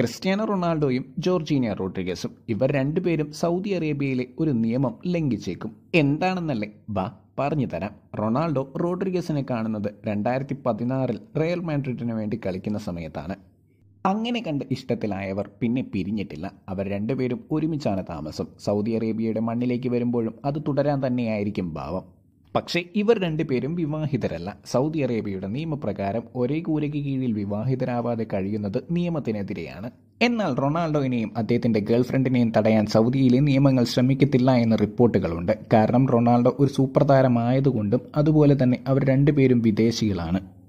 Cristiano റൊണാൾഡോയും ജോർജീനിയ റോഡ്രിഗസും ഇവർ രണ്ടുപേരും Saudi അറേബ്യയിലെ ഒരു നിയമം ലംഘിച്ചേക്കും എന്താണെന്നല്ലേ വാ പറഞ്ഞു തരാം റൊണാൾഡോ റോഡ്രിഗസിനെ കാണുന്നത് രണ്ടായിരത്തി പതിനാറിൽ റയൽ മാഡ്രിഡിന് വേണ്ടി കളിക്കുന്ന സമയത്താണ് അങ്ങനെ കണ്ട് ഇഷ്ടത്തിലായവർ പിന്നെ പിരിഞ്ഞിട്ടില്ല അവർ രണ്ടുപേരും ഒരുമിച്ചാണ് താമസം സൗദി അറേബ്യയുടെ മണ്ണിലേക്ക് വരുമ്പോഴും അത് തുടരാൻ തന്നെയായിരിക്കും ഭാവം പക്ഷേ ഇവർ രണ്ടുപേരും വിവാഹിതരല്ല സൗദി അറേബ്യയുടെ നിയമപ്രകാരം ഒരേ കൂരയ്ക്ക് കീഴിൽ വിവാഹിതരാവാതെ കഴിയുന്നത് നിയമത്തിനെതിരെയാണ് എന്നാൽ റൊണാൾഡോയിനെയും അദ്ദേഹത്തിന്റെ ഗേൾഫ്രണ്ടിനെയും തടയാൻ സൗദിയിലെ നിയമങ്ങൾ ശ്രമിക്കത്തില്ല എന്ന റിപ്പോർട്ടുകളുണ്ട് കാരണം റൊണാൾഡോ ഒരു സൂപ്പർ താരമായതുകൊണ്ടും അതുപോലെ തന്നെ അവർ രണ്ടുപേരും വിദേശികളാണ്